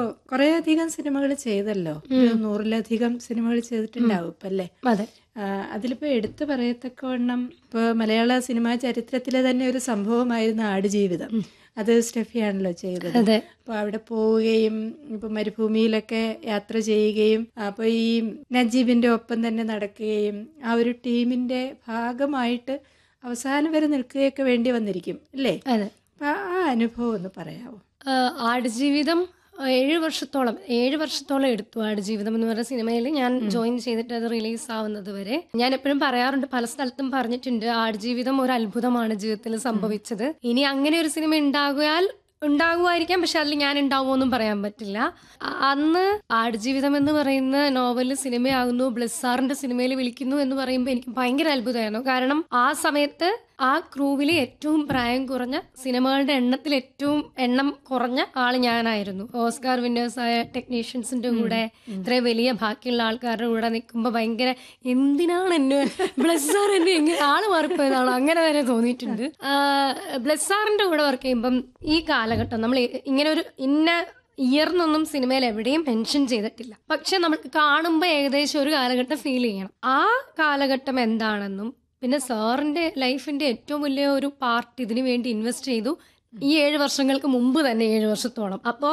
കുറെ അധികം സിനിമകൾ ചെയ്തല്ലോ ഒരു നൂറിലധികം സിനിമകൾ ചെയ്തിട്ടുണ്ടാവും ഇപ്പൊ അല്ലേ അതെ ആ, അതിലിപ്പോ എടുത്തു പറയത്തക്കവണ്ണം ഇപ്പൊ മലയാള സിനിമാ ചരിത്രത്തിലെ തന്നെ ഒരു സംഭവമായിരുന്നു ആടുജീവിതം അത് സ്റ്റെഫിയാണല്ലോ ചെയ്തത് അതെ അപ്പോൾ അവിടെ പോവുകയും ഇപ്പൊ മരുഭൂമിയിലൊക്കെ യാത്ര ചെയ്യുകയും അപ്പോൾ ഈ നജീബിന്റെ ഒപ്പം തന്നെ നടക്കുകയും ആ ഒരു ടീമിന്റെ ഭാഗമായിട്ട് അവസാനം വരെ നിൽക്കുകയൊക്കെ വേണ്ടി വന്നിരിക്കും അല്ലേ അതെ അപ്പൊ ആ അനുഭവം ഒന്ന് പറയാമോ ആ, ആടുജീവിതം ആ, ഏഴ് വർഷത്തോളം ഏഴ് വർഷത്തോളം എടുത്തു ആടുജീവിതം എന്ന് പറയുന്ന സിനിമയിൽ ഞാൻ ജോയിൻ ചെയ്തിട്ട് അത് റിലീസ് ആവുന്നത് വരെ ഞാൻ എപ്പോഴും പറയാറുണ്ട് പല സ്ഥലത്തും പറഞ്ഞിട്ടുണ്ട് ആടുജീവിതം ഒരു അത്ഭുതമാണ് ജീവിതത്തിൽ സംഭവിച്ചത് ഇനി അങ്ങനെ ഒരു സിനിമ ഉണ്ടാകുകയാൽ ഉണ്ടാകുമായിരിക്കാം പക്ഷെ അതിൽ ഞാൻ ഉണ്ടാവുമെന്നും പറയാൻ പറ്റില്ല അ- അന്ന് ആടുജീവിതം എന്ന് പറയുന്ന നോവല് സിനിമയാകുന്നു ബ്ലസ്സാറിന്റെ സിനിമയിൽ വിളിക്കുന്നു എന്ന് പറയുമ്പോൾ എനിക്ക് ഭയങ്കര അത്ഭുതമായിരുന്നു കാരണം ആ സമയത്ത് ആ ക്രൂവിൽ ഏറ്റവും പ്രായം കുറഞ്ഞ സിനിമകളുടെ എണ്ണത്തിൽ ഏറ്റവും എണ്ണം കുറഞ്ഞ ആള് ഞാനായിരുന്നു ഓസ്കാർ വിന്നേഴ്സ് ആയ ടെക്നീഷ്യൻസിന്റെ കൂടെ ഇത്രയും വലിയ ബാക്കിയുള്ള ആൾക്കാരുടെ കൂടെ നിൽക്കുമ്പോൾ ഭയങ്കര എന്തിനാണ് എന്നെ ബ്ലസ്സാർ എന്നെ എങ്ങനെ ആള് മാറിപ്പോയതാണോ അങ്ങനെ വരെ തോന്നിയിട്ടുണ്ട് ബ്ലസ്സാറിന്റെ കൂടെ വർക്ക് ചെയ്യുമ്പം ഈ കാലഘട്ടം നമ്മൾ ഇങ്ങനെ ഒരു ഇന്ന ഇയർ എന്നൊന്നും സിനിമയിൽ എവിടെയും മെൻഷൻ ചെയ്തിട്ടില്ല പക്ഷെ നമുക്ക് കാണുമ്പോൾ ഏകദേശം ഒരു കാലഘട്ടം ഫീൽ ചെയ്യണം ആ കാലഘട്ടം എന്താണെന്നും പിന്നെ സാറിന്റെ ലൈഫിന്റെ ഏറ്റവും വലിയ ഒരു പാർട്ട് ഇതിനു വേണ്ടി ഇൻവെസ്റ്റ് ചെയ്തു ഈ ഏഴ് വർഷങ്ങൾക്ക് മുമ്പ് തന്നെ ഏഴ് വർഷത്തോളം അപ്പോൾ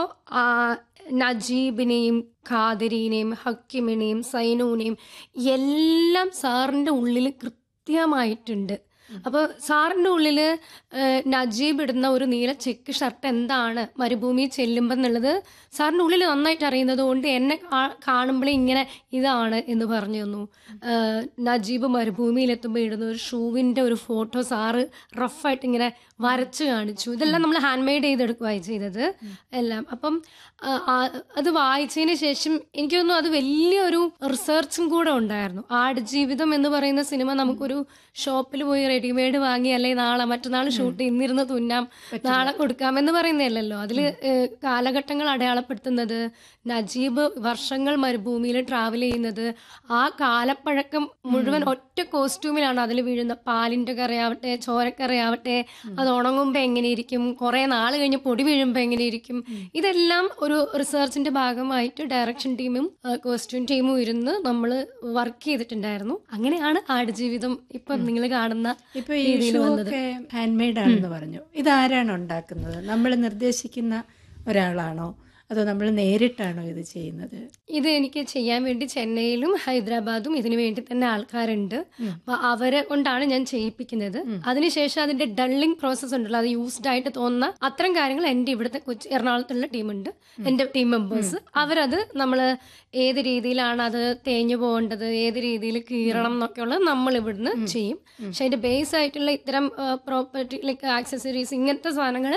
നജീബിനെയും ഖാദരീനെയും ഹക്കിമിനെയും സൈനുവിനെയും എല്ലാം സാറിന്റെ ഉള്ളിൽ കൃത്യമായിട്ടുണ്ട് അപ്പോൾ സാറിന്റെ ഉള്ളിൽ നജീബ് ഇടുന്ന ഒരു നീല ചെക്ക് ഷർട്ട് എന്താണ് മരുഭൂമി ചെല്ലുമ്പോൾ എന്നുള്ളത് സാറിന്റെ ഉള്ളിൽ നന്നായിട്ട് അറിയുന്നത് കൊണ്ട് എന്നെ കാണുമ്പോഴേ ഇങ്ങനെ ഇതാണ് എന്ന് പറഞ്ഞു തന്നു ഏഹ് നജീബ് മരുഭൂമിയിലെത്തുമ്പോൾ ഇടുന്ന ഒരു ഷൂവിന്റെ ഒരു ഫോട്ടോ സാറ് റഫായിട്ട് ഇങ്ങനെ വരച്ച് കാണിച്ചു ഇതെല്ലാം നമ്മൾ ഹാൻഡ് മെയ്ഡ് ചെയ്തെടുക്കുകയായി ചെയ്തത് എല്ലാം അപ്പം ആ, ആ, അത് വായിച്ചതിന് ശേഷം എനിക്ക് തോന്നുന്നു അത് വലിയൊരു റിസർച്ചും കൂടെ ഉണ്ടായിരുന്നു ആടുജീവിതം എന്ന് പറയുന്ന സിനിമ നമുക്കൊരു ഷോപ്പിൽ പോയി റെഡിമെയ്ഡ് വാങ്ങി അല്ലെങ്കിൽ നാളെ മറ്റന്നാൾ ഷൂട്ട് ഇന്നിരുന്ന് തുന്നാം നാളെ കൊടുക്കാം എന്ന് പറയുന്നതല്ലല്ലോ അതിൽ കാലഘട്ടങ്ങൾ അടയാളപ്പെടുത്തുന്നത് നജീബ് വർഷങ്ങൾ മരുഭൂമിയിൽ ട്രാവൽ ചെയ്യുന്നത് ആ കാലപ്പഴക്കം മുഴുവൻ ഒറ്റ കോസ്റ്റ്യൂമിലാണ് അതിൽ വീഴുന്ന പാലിന്റെ കറിയാവട്ടെ ചോരക്കറിയാവട്ടെ അത് ഉണങ്ങുമ്പോൾ എങ്ങനെയിരിക്കും കുറെ നാൾ കഴിഞ്ഞ് പൊടി വീഴുമ്പോൾ എങ്ങനെയിരിക്കും ഇതെല്ലാം ഒരു റിസർച്ചിന്റെ ഭാഗമായിട്ട് ഡയറക്ഷൻ ടീമും കോസ്റ്റ്യൂം ടീമും ഇരുന്ന് നമ്മൾ വർക്ക് ചെയ്തിട്ടുണ്ടായിരുന്നു അങ്ങനെയാണ് ആടുജീവിതം ഇപ്പൊ നിങ്ങൾ കാണുന്ന ഇപ്പൊ ഈ ഷൂ ഒക്കെ ഹാൻഡ് മെയ്ഡ് ആണെന്ന് പറഞ്ഞു ഇതാരാണ് ഉണ്ടാക്കുന്നത് നമ്മൾ നിർദ്ദേശിക്കുന്ന ഒരാളാണോ അതോ നമ്മൾ നേരിട്ടാണോ ഇത് ചെയ്യുന്നത് ഇത് എനിക്ക് ചെയ്യാൻ വേണ്ടി ചെന്നൈയിലും ഹൈദരാബാദും ഇതിനു വേണ്ടി തന്നെ ആൾക്കാരുണ്ട് അപ്പൊ അവരെ കൊണ്ടാണ് ഞാൻ ചെയ്യിപ്പിക്കുന്നത് അതിനുശേഷം അതിന്റെ ഡള്ളിങ് പ്രോസസ്സ് ഉണ്ടല്ലോ അത് യൂസ്ഡ് ആയിട്ട് തോന്നുന്ന അത്തരം കാര്യങ്ങൾ എന്റെ ഇവിടുത്തെ കൊച്ചി എറണാകുളത്തുള്ള ടീമുണ്ട് എന്റെ ടീം മെമ്പേഴ്സ് അവരത് നമ്മൾ ഏത് രീതിയിലാണ് അത് തേഞ്ഞു പോകേണ്ടത് ഏത് രീതിയിൽ കീറണം എന്നൊക്കെ ഉള്ളത് നമ്മൾ ഇവിടുന്ന് ചെയ്യും പക്ഷെ അതിന്റെ ബേസ് ആയിട്ടുള്ള ഇത്തരം പ്രോപ്പർട്ടി ലൈക്ക് ആക്സസറീസ് ഇങ്ങനത്തെ സാധനങ്ങൾ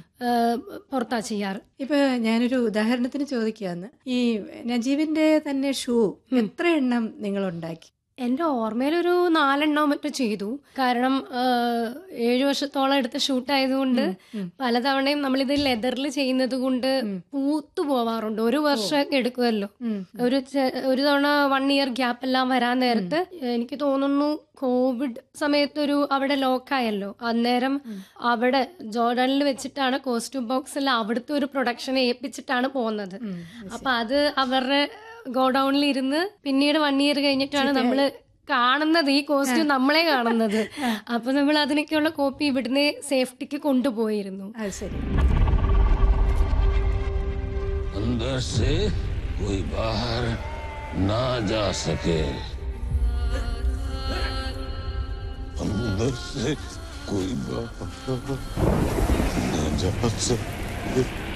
പുറത്താ ചെയ്യാറ് ഇപ്പൊ ഞാനൊരു ഉദാഹരണത്തിന് ചോദിക്കുകയാണ് ഈ നജീബിന്റെ തന്നെ ഷൂ എത്ര എണ്ണം നിങ്ങൾ ഉണ്ടാക്കി എന്റെ ഓർമ്മയിലൊരു നാലെണ്ണോ മറ്റോ ചെയ്തു കാരണം ആ, ഏഴു വർഷത്തോളം എടുത്ത ഷൂട്ട് ആയതുകൊണ്ട് പലതവണയും നമ്മളിത് ലെതറിൽ ചെയ്യുന്നത് കൊണ്ട് പൂത്തു പോവാറുണ്ട് ഒരു വർഷമൊക്കെ എടുക്കുമല്ലോ ഒരു ചെ- ഒരു തവണ വൺ ഇയർ ഗ്യാപ്പ് എല്ലാം വരാൻ നേരത്ത് എനിക്ക് തോന്നുന്നു കോവിഡ് സമയത്തൊരു അവിടെ ലോക്കായല്ലോ അന്നേരം അവിടെ ജോർഡനിൽ വെച്ചിട്ടാണ് കോസ്റ്റ്യൂം ബോക്സ് എല്ലാം അവിടുത്തെ ഒരു പ്രൊഡക്ഷൻ ഏൽപ്പിച്ചിട്ടാണ് പോകുന്നത് അപ്പൊ അത് അവരുടെ ഗോഡൌണിൽ ഇരുന്ന് പിന്നീട് വൺ ഇയർ കഴിഞ്ഞിട്ടാണ് നമ്മള് കാണുന്നത് ഈ കോസ്റ്റ്യൂം നമ്മളെ കാണുന്നത് അപ്പൊ നമ്മൾ അതിനൊക്കെയുള്ള കോപ്പി ഇവിടുന്ന് സേഫ്റ്റിക്ക് കൊണ്ടുപോയിരുന്നു അത് ശരി अंदर से कोई बाहर ना जा सके अंदर से कोई बाहर ना जा सके